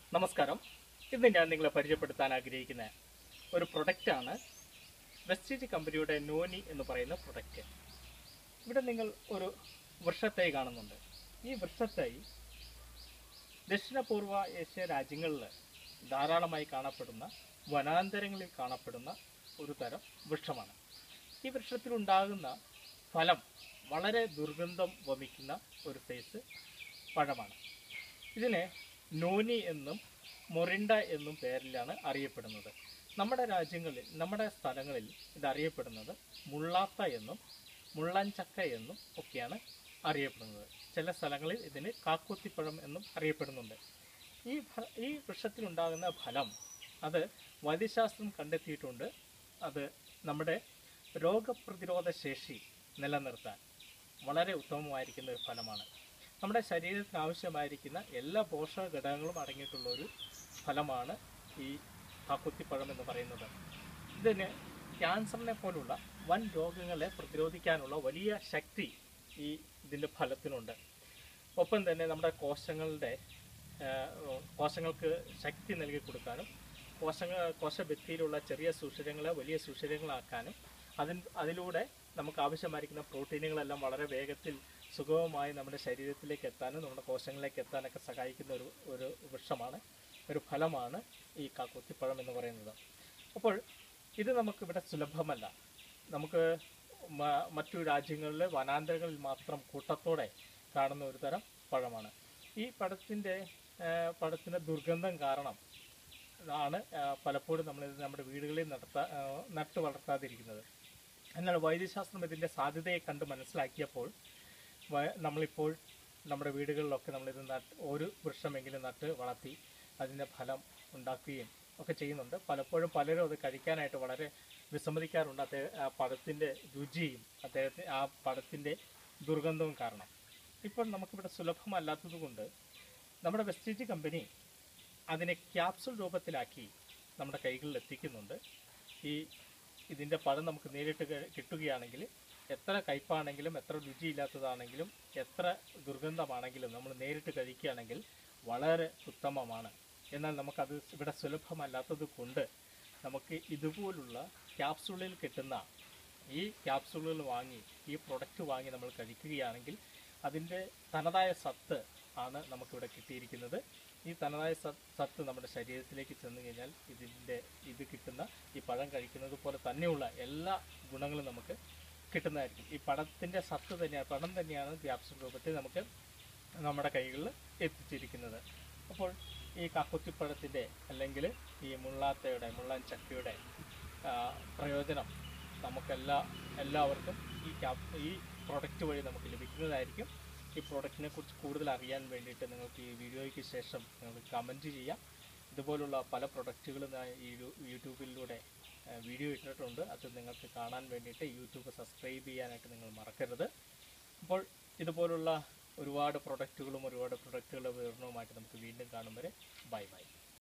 നമസ്കാരം ഇന്ന് ഞാൻ നിങ്ങളെ പരിചയപ്പെടുത്താൻ ആഗ്രഹിക്കുന്ന ഒരു പ്രൊഡക്റ്റാണ് വെസ്റ്റേജ് കമ്പനിയുടെ നോനി എന്ന് പറയുന്ന പ്രൊഡക്റ്റ് ഇവിടെ നിങ്ങൾ ഒരു വൃക്ഷത്തൈ കാണുന്നുണ്ട് ഈ വൃക്ഷത്തൈ ദക്ഷിണപൂർവ ഏഷ്യ രാജ്യങ്ങളിൽ ധാരാളമായി കാണപ്പെടുന്ന വനാന്തരങ്ങളിൽ കാണപ്പെടുന്ന ഒരു തരം വൃക്ഷമാണ് ഈ വൃക്ഷത്തിലുണ്ടാകുന്ന ഫലം വളരെ ദുർഗന്ധം വമിക്കുന്ന ഒരു സൈസ് പഴമാണ് ഇതിനെ നോനി എന്നും മൊറിണ്ട എന്നും പേരിലാണ് അറിയപ്പെടുന്നത് നമ്മുടെ രാജ്യങ്ങളിൽ നമ്മുടെ സ്ഥലങ്ങളിൽ ഇത് അറിയപ്പെടുന്നത് മുള്ളാത്ത എന്നും മുള്ളൻചക്ക എന്നും ഒക്കെയാണ് അറിയപ്പെടുന്നത് ചില സ്ഥലങ്ങളിൽ ഇതിന് കാക്കുത്തിപ്പഴം എന്നും അറിയപ്പെടുന്നുണ്ട് ഈ ഫ- ഈ വൃക്ഷത്തിലുണ്ടാകുന്ന ഫലം അത് വൈദ്യശാസ്ത്രം കണ്ടെത്തിയിട്ടുണ്ട് അത് നമ്മുടെ രോഗപ്രതിരോധ ശേഷി നിലനിർത്താൻ വളരെ ഉത്തമമായിരിക്കുന്ന ഒരു ഫലമാണ് നമ്മുടെ ശരീരത്തിന് ആവശ്യമായിരിക്കുന്ന എല്ലാ പോഷക ഘടകങ്ങളും അടങ്ങിയിട്ടുള്ള ഒരു ഫലമാണ് ഈ കാക്കുത്തിപ്പഴം എന്ന് പറയുന്നത് ഇതിന് ക്യാൻസറിനെ പോലുള്ള വൻ രോഗങ്ങളെ പ്രതിരോധിക്കാനുള്ള വലിയ ശക്തി ഈ ഇതിൻ്റെ ഫലത്തിനുണ്ട് ഒപ്പം തന്നെ നമ്മുടെ കോശങ്ങളുടെ ആ, കോശങ്ങൾക്ക് ശക്തി നൽകി കൊടുക്കാനും കോശങ്ങൾ കോശഭിത്തിയിലുള്ള ചെറിയ സുഷിരങ്ങളെ വലിയ സുഷിരങ്ങളാക്കാനും അതിൻ അതിലൂടെ നമുക്ക് ആവശ്യമായിരിക്കുന്ന പ്രോട്ടീനുകളെല്ലാം വളരെ വേഗത്തിൽ സുഗമമായി നമ്മുടെ ശരീരത്തിലേക്ക് എത്താനും നമ്മുടെ കോശങ്ങളിലേക്ക് എത്താനൊക്കെ സഹായിക്കുന്ന ഒരു ഒരു വൃക്ഷമാണ് ഒരു ഫലമാണ് ഈ കാക്കുത്തിപ്പഴം എന്ന് പറയുന്നത് അപ്പോൾ ഇത് നമുക്കിവിടെ സുലഭമല്ല നമുക്ക് മ- മറ്റു രാജ്യങ്ങളിലെ വനാന്തരങ്ങളിൽ മാത്രം കൂട്ടത്തോടെ കാണുന്ന ഒരു തരം പഴമാണ് ഈ പഴത്തിൻ്റെ പഴത്തിൻ്റെ ദുർഗന്ധം കാരണം ആണ് ആ, പലപ്പോഴും നമ്മളിത് നമ്മുടെ വീടുകളിൽ നടത്താ ആ, നട്ടു വളർത്താതിരിക്കുന്നത് എന്നാൽ വൈദ്യശാസ്ത്രം ഇതിൻ്റെ സാധ്യതയെ കണ്ട് മനസ്സിലാക്കിയപ്പോൾ വ- നമ്മളിപ്പോൾ നമ്മുടെ വീടുകളിലൊക്കെ നമ്മളിത് നട്ട് ഒരു വൃക്ഷമെങ്കിലും നട്ട് വളർത്തി അതിൻ്റെ ഫലം ഉണ്ടാക്കുകയും ഒക്കെ ചെയ്യുന്നുണ്ട് പലപ്പോഴും പലരും അത് കഴിക്കാനായിട്ട് വളരെ വിസമ്മതിക്കാറുണ്ട് അദ്ദേഹം ആ പഴത്തിൻ്റെ രുചിയും അദ്ദേഹത്തെ ആ പഴത്തിൻ്റെ ദുർഗന്ധവും കാരണം ഇപ്പോൾ നമുക്കിവിടെ സുലഭമല്ലാത്തത് കൊണ്ട് നമ്മുടെ വെസ്റ്റേജ് കമ്പനി അതിനെ ക്യാപ്സുൾ രൂപത്തിലാക്കി നമ്മുടെ കൈകളിൽ എത്തിക്കുന്നുണ്ട് ഈ ഇതിൻ്റെ പഴം നമുക്ക് നേരിട്ട് ക- കിട്ടുകയാണെങ്കിൽ എത്ര കയ്പാണെങ്കിലും എത്ര രുചിയില്ലാത്തതാണെങ്കിലും എത്ര ദുർഗന്ധമാണെങ്കിലും നമ്മൾ നേരിട്ട് കഴിക്കുകയാണെങ്കിൽ വളരെ ഉത്തമമാണ് എന്നാൽ നമുക്കത് ഇവിടെ സുലഭമല്ലാത്തത് കൊണ്ട് നമുക്ക് ഇതുപോലുള്ള ക്യാപ്സുളിൽ കിട്ടുന്ന ഈ ക്യാപ്സുളുകൾ വാങ്ങി ഈ പ്രൊഡക്റ്റ് വാങ്ങി നമ്മൾ കഴിക്കുകയാണെങ്കിൽ അതിൻ്റെ തനതായ സത്ത് ആണ് നമുക്കിവിടെ കിട്ടിയിരിക്കുന്നത് ഈ തനതായ സ- സത്ത് നമ്മുടെ ശരീരത്തിലേക്ക് ചെന്ന് കഴിഞ്ഞാൽ ഇതിൻ്റെ ഇത് കിട്ടുന്ന ഈ പഴം കഴിക്കുന്നത് പോലെ തന്നെയുള്ള എല്ലാ ഗുണങ്ങളും നമുക്ക് കിട്ടുന്നതായിരിക്കും ഈ പഴത്തിൻ്റെ സത്ത് തന്നെയാണ് പഴം തന്നെയാണ് ക്യാപ്സുൾ രൂപത്തിൽ നമുക്ക് നമ്മുടെ കൈകളിൽ എത്തിച്ചിരിക്കുന്നത് അപ്പോൾ ഈ കാക്കുത്തിപ്പഴത്തിൻ്റെ അല്ലെങ്കിൽ ഈ മുള്ളാത്തയുടെ മുള്ളൻ ചക്കയുടെ ആ, പ്രയോജനം നമുക്കെല്ലാ എല്ലാവർക്കും ഈ ക്യാപ് ഈ പ്രൊഡക്റ്റ് വഴി നമുക്ക് ലഭിക്കുന്നതായിരിക്കും ഈ പ്രൊഡക്റ്റിനെ കുറിച്ച് കൂടുതൽ അറിയാൻ വേണ്ടിയിട്ട് നിങ്ങൾക്ക് ഈ വീഡിയോയ്ക്ക് ശേഷം നിങ്ങൾക്ക് കമൻറ്റ് ചെയ്യാം ഇതുപോലുള്ള പല പ്രൊഡക്റ്റുകളും ഞാൻ ഈ യൂ- യൂട്യൂബിലൂടെ ആ, വീഡിയോ ഇട്ടിട്ടുണ്ട് അത് നിങ്ങൾക്ക് കാണാൻ വേണ്ടിയിട്ട് യൂട്യൂബ് സബ്സ്ക്രൈബ് ചെയ്യാനായിട്ട് നിങ്ങൾ മറക്കരുത് അപ്പോൾ ഇതുപോലുള്ള ഒരുപാട് പ്രൊഡക്റ്റുകളും ഒരുപാട് പ്രൊഡക്റ്റുകളുടെ വിവരണവുമായിട്ട് നമുക്ക് വീണ്ടും കാണും വരെ ബൈ ബൈ